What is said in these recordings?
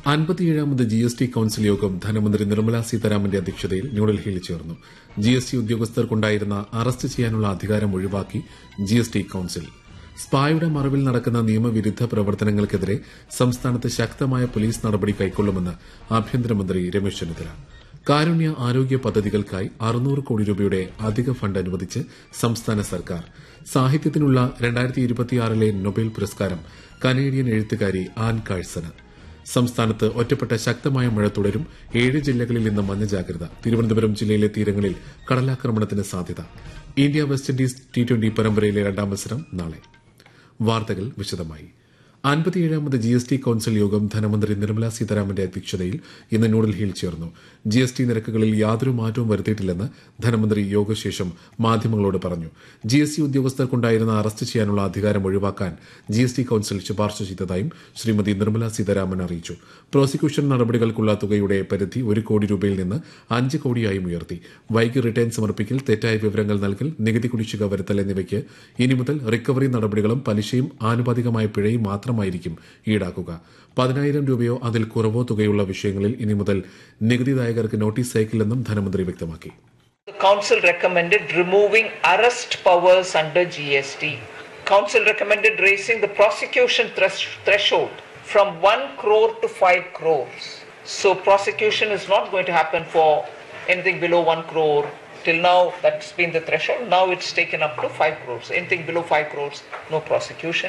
അൻപത്തിയേഴാമത് G S T council യോഗം ധനമന്ത്രി നിർമ്മല സീതാരാമന്റെ അധ്യക്ഷതയിൽ ന്യൂഡൽഹിയിൽ ചേർന്നു ജി എസ് ടി ഉദ്യോഗസ്ഥർക്കുണ്ടായിരുന്ന അറസ്റ്റ് ചെയ്യാനുള്ള അധികാരം ഒഴിവാക്കി ജി എസ് ടി കൌൺസിൽ സ്പായുടെ മറവിൽ നടക്കുന്ന നിയമവിരുദ്ധ പ്രവർത്തനങ്ങൾക്കെതിരെ സംസ്ഥാനത്ത് ശക്തമായ പോലീസ് നടപടി കൈക്കൊള്ളുമെന്ന് ആഭ്യന്തരമന്ത്രി രമേശ് ചെന്നിത്തല കാരുണ്യ ആരോഗ്യ പദ്ധതികൾക്കായി അറുന്നൂറ് കോടി രൂപയുടെ അധിക ഫണ്ട് അനുവദിച്ച് സംസ്ഥാന സർക്കാർ സാഹിത്യത്തിനുള്ള രണ്ടായിരത്തി ഇരുപത്തിയാറിലെ നൊബേൽ പുരസ്കാരം കനേഡിയൻ എഴുത്തുകാരി ആൻ കാഴ്സന് സംസ്ഥാനത്ത് ഒറ്റപ്പെട്ട ശക്തമായ മഴ തുടരും ഏഴ് ജില്ലകളിൽ ഇന്ന് മഞ്ഞ ജാഗ്രത തിരുവനന്തപുരം ജില്ലയിലെ തീരങ്ങളിൽ കടലാക്രമണത്തിന് സാധ്യത India West Indies T twenty പരമ്പരയിലെ രണ്ടാം മത്സരം നാളെ വാർത്തകൾ വിശദമായി അൻപത്തിയേഴാമത് ജി എസ് ടി കൌൺസിൽ യോഗം ധനമന്ത്രി നിർമ്മല സീതാരാമന്റെ അധ്യക്ഷതയിൽ ഇന്ന് ന്യൂഡൽഹിയിൽ ചേർന്നു ജി എസ് ടി നിരക്കുകളിൽ യാതൊരു മാറ്റവും വരുത്തിയിട്ടില്ലെന്ന് ധനമന്ത്രി യോഗശേഷം മാധ്യമങ്ങളോട് പറഞ്ഞു ജി എസ് ടി ഉദ്യോഗസ്ഥർക്കുണ്ടായിരുന്ന അറസ്റ്റ് ചെയ്യാനുള്ള അധികാരം ഒഴിവാക്കാൻ ജി എസ് ടി കൌൺസിൽ ശുപാർശ ചെയ്തതായും ശ്രീമതി നിർമ്മല സീതാരാമൻ അറിയിച്ചു പ്രോസിക്യൂഷൻ നടപടികൾക്കുള്ള തുകയുടെ പരിധി ഒരു കോടി രൂപയിൽ നിന്ന് അഞ്ച് കോടിയായും ഉയർത്തി വൈകി റിട്ടേൺ സമർപ്പിക്കൽ തെറ്റായ വിവരങ്ങൾ നൽകൽ നികുതി കുടിശ്ശിക വരുത്തൽ എന്നിവയ്ക്ക് ഇനി മുതൽ റിക്കവറി നടപടികളും പലിശയും ആനുപാതികമായ പിഴയും മാത്രമായിരിക്കും ഈടാക്കുക പതിനായിരം രൂപയോ അതിൽ കുറവോ തുകയുള്ള വിഷയങ്ങളിൽ ഇനി മുതൽ നികുതിദായകർക്ക് നോട്ടീസ് അയക്കില്ലെന്നും ധനമന്ത്രി വ്യക്തമാക്കി The Council recommended removing arrest powers under GST. Council recommended raising the prosecution thresh- threshold from 1 crore to 5 crores. So prosecution is not going to happen for anything below 1 crore. Till now, that's been the threshold. Now it's taken up to 5 crores. Anything below 5 crores, no prosecution.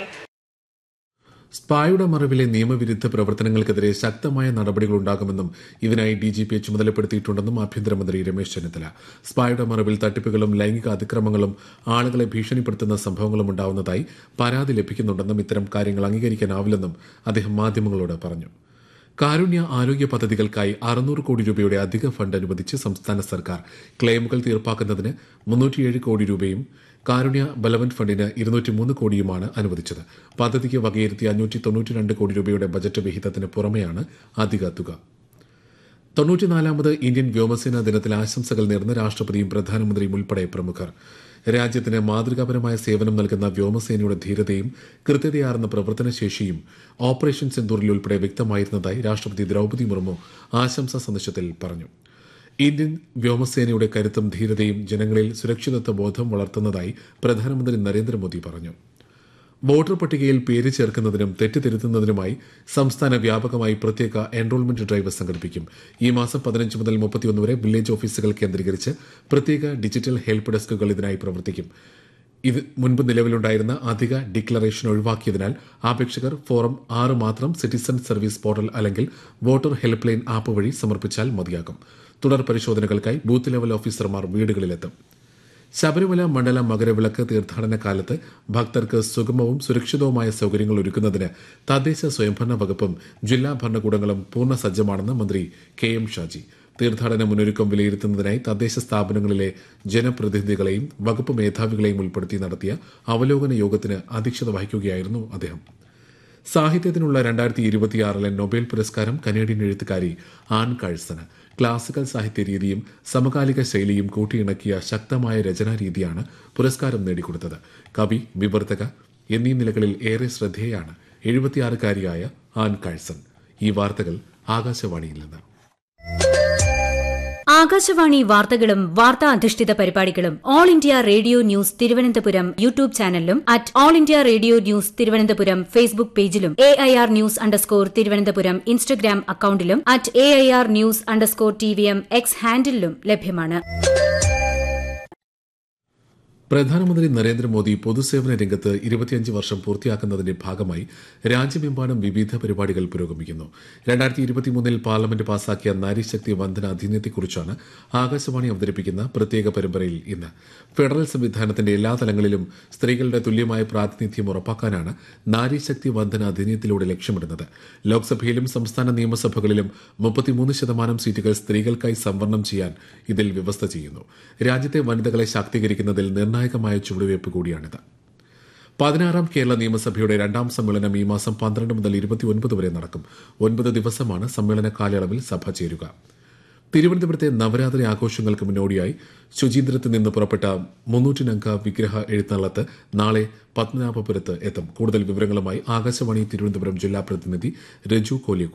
സ്പായുടെ മറവിലെ നിയമവിരുദ്ധ പ്രവർത്തനങ്ങൾക്കെതിരെ ശക്തമായ നടപടികൾ ഉണ്ടാകുമെന്നും ഇതിനായി ഡിജിപിയെ ചുമതലപ്പെടുത്തിയിട്ടുണ്ടെന്നും ആഭ്യന്തരമന്ത്രി രമേശ് ചെന്നിത്തല സ്പായുടെ മറവിൽ തട്ടിപ്പുകളും ലൈംഗിക അതിക്രമങ്ങളും ആളുകളെ ഭീഷണിപ്പെടുത്തുന്ന സംഭവങ്ങളും ഉണ്ടാവുന്നതായി പരാതി ലഭിക്കുന്നുണ്ടെന്നും ഇത്തരം കാര്യങ്ങൾ അംഗീകരിക്കാനാവില്ലെന്നും അദ്ദേഹം മാധ്യമങ്ങളോട് പറഞ്ഞു കാരുണ്യ ആരോഗ്യ പദ്ധതികൾക്കായി അറുന്നൂറ് കോടി രൂപയുടെ അധിക ഫണ്ട് അനുവദിച്ച് സംസ്ഥാന സർക്കാർ ക്ലെയിമുകൾ തീർപ്പാക്കുന്നതിന് മുന്നൂറ്റിയേഴ് കോടി രൂപയും കാരുണ്യ ബലവൻ ഫണ്ടിന് ഇരുന്നൂറ്റിമൂന്ന് കോടിയുമാണ് അനുവദിച്ചത് പദ്ധതിക്ക് വകയിരുത്തി അഞ്ഞൂറ്റി തൊണ്ണൂറ്റിരണ്ട് കോടി രൂപയുടെ ബജറ്റ് വിഹിതത്തിന് പുറമെയാണ് അധിക തുക തൊണ്ണൂറ്റിനാലാമത് ഇന്ത്യൻ വ്യോമസേനാ ദിനത്തിൽ ആശംസകൾ നേർന്ന രാഷ്ട്രപതിയും പ്രധാനമന്ത്രിയും ഉൾപ്പെടെ പ്രമുഖർ രാജ്യത്തിന് മാതൃകാപരമായ സേവനം നൽകുന്ന വ്യോമസേനയുടെ ധീരതയും കൃത്യതയാർന്ന പ്രവർത്തനശേഷിയും ഓപ്പറേഷൻ സിന്ദൂറിൽ ഉൾപ്പെടെ വ്യക്തമായിരുന്നതായി രാഷ്ട്രപതി ദ്രൌപദി മുർമു ആശംസാ സന്ദേശത്തിൽ പറഞ്ഞു ഇന്ത്യൻ വ്യോമസേനയുടെ കരുത്തും ധീരതയും ജനങ്ങളിൽ സുരക്ഷിതത്വ ബോധം വളർത്തുന്നതായി പ്രധാനമന്ത്രി നരേന്ദ്രമോദി പറഞ്ഞു വോട്ടർ പട്ടികയിൽ പേര് ചേർക്കുന്നതിനും തെറ്റിദ്ധരുത്തുന്നതിനുമായി സംസ്ഥാന വ്യാപകമായി പ്രത്യേക എൻറോൾമെന്റ് ഡ്രൈവ് സംഘടിപ്പിക്കും ഈ മാസം പതിനഞ്ച് മുതൽ മുപ്പത്തിയൊന്ന് വരെ വില്ലേജ് ഓഫീസുകൾ കേന്ദ്രീകരിച്ച് പ്രത്യേക ഡിജിറ്റൽ ഹെൽപ്പ് ഡെസ്കുകൾ ഇതിനായി പ്രവർത്തിക്കും ഇത് മുൻപ് നിലവിലുണ്ടായിരുന്ന അധിക ഡിക്ലറേഷൻ ഒഴിവാക്കിയതിനാൽ അപേക്ഷകർ ഫോറം ആറ് മാത്രം സിറ്റിസൺ സർവീസ് പോർട്ടൽ അല്ലെങ്കിൽ വോട്ടർ ഹെൽപ്പ് ലൈൻ ആപ്പ് വഴി സമർപ്പിച്ചാൽ മതിയാകും തുടർ പരിശോധനകൾക്കായി ബൂത്ത് ലെവൽ ഓഫീസർമാർ വീടുകളിലെത്തും ശബരിമല മണ്ഡല മകരവിളക്ക് തീർത്ഥാടന കാലത്ത് ഭക്തർക്ക് സുഗമവും സുരക്ഷിതവുമായ സൌകര്യങ്ങൾ ഒരുക്കുന്നതിന് തദ്ദേശ സ്വയംഭരണ വകുപ്പും ജില്ലാ ഭരണകൂടങ്ങളും പൂർണ്ണ സജ്ജമാണെന്ന് മന്ത്രി കെ എം ഷാജി തീർത്ഥാടന മുന്നൊരുക്കം വിലയിരുത്തുന്നതിനായി തദ്ദേശ സ്ഥാപനങ്ങളിലെ ജനപ്രതിനിധികളെയും വകുപ്പ് മേധാവികളെയും ഉൾപ്പെടുത്തി നടത്തിയ അവലോകന യോഗത്തിന് അധ്യക്ഷത വഹിക്കുകയായിരുന്നു അദ്ദേഹം സാഹിത്യത്തിനുള്ള രണ്ടായിരത്തി ഇരുപത്തിയാറിലെ നൊബേൽ പുരസ്കാരം കനേഡിയൻ എഴുത്തുകാരി ആൻ കാഴ്സന് ക്ലാസിക്കൽ സാഹിത്യ രീതിയും സമകാലിക ശൈലിയും കൂട്ടിയിണക്കിയ ശക്തമായ രചനാരീതിയാണ് പുരസ്കാരം നേടിക്കൊടുത്തത് കവി വിവർത്തക എന്നീ നിലകളിൽ ഏറെ ശ്രദ്ധേയാണ് എഴുപത്തിയാറുകാരിയായ ആൻ കാഴ്സൺ ഈ വാർത്തകൾ ആകാശവാണിയിൽ നിന്ന് ആകാശവാണി വാർത്തകളും വാർത്താ അധിഷ്ഠിത പരിപാടികളും all India radio news Thiruvananthapuram YouTube ചാനലിലും at all India radio news Thiruvananthapuram Facebook പേജിലും A I R news underscore Thiruvananthapuram Instagram അക്കൌണ്ടിലും at A I R news underscore T V M X ഹാൻഡിലും ലഭ്യമാണ് പ്രധാനമന്ത്രി നരേന്ദ്രമോദി പൊതുസേവന രംഗത്ത് ഇരുപത്തിയഞ്ച് വർഷം പൂർത്തിയാക്കുന്നതിന്റെ ഭാഗമായി രാജ്യമെമ്പാടും വിവിധ പരിപാടികൾ പുരോഗമിക്കുന്നു രണ്ടായിരത്തി ഇരുപത്തിമൂന്നിൽ പാർലമെന്റ് പാസാക്കിയ നാരീശക്തി വന്ദന അധിനിയത്തെക്കുറിച്ചാണ് ആകാശവാണി അവതരിപ്പിക്കുന്ന പ്രത്യേക പരമ്പരയിൽ ഇന്ന് ഫെഡറൽ സംവിധാനത്തിന്റെ എല്ലാ തലങ്ങളിലും സ്ത്രീകളുടെ തുല്യമായ പ്രാതിനിധ്യം ഉറപ്പാക്കാനാണ് നാരീശക്തി വന്ദന അധിനിയത്തിലൂടെ ലക്ഷ്യമിടുന്നത് ലോക്സഭയിലും സംസ്ഥാന നിയമസഭകളിലും മുപ്പത്തിമൂന്ന് ശതമാനം സീറ്റുകൾ സ്ത്രീകൾക്കായി സംവരണം ചെയ്യാൻ ഇതിൽ വ്യവസ്ഥ ചെയ്യുന്നു രാജ്യത്തെ വനിതകളെ ശാക്തീകരിക്കുന്നതിൽ നിർണായകമായ ചുവടുവയ്പ് കൂടിയാണിത് പതിനാറാം കേരള നിയമസഭയുടെ രണ്ടാം സമ്മേളനം ഈ മാസം പന്ത്രണ്ട് മുതൽ ഇരുപത്തിയൊൻപത് വരെ നടക്കും ഒൻപത് ദിവസമാണ് സമ്മേളന കാലയളവിൽ സഭ ചേരുക തിരുവനന്തപുരത്തെ നവരാത്രി ആഘോഷങ്ങൾക്ക് മുന്നോടിയായി ശുചീന്ദ്രത്ത് നിന്ന് പുറപ്പെട്ട മുന്നൂറ്റിനംഗ വിഗ്രഹ എഴുന്നള്ളത്ത് നാളെ പത്മനാഭപുരത്ത് എത്തും കൂടുതൽ വിവരങ്ങളുമായി ആകാശവാണി തിരുവനന്തപുരം ജില്ലാ പ്രതിനിധി രജു കോലിയക്കോട്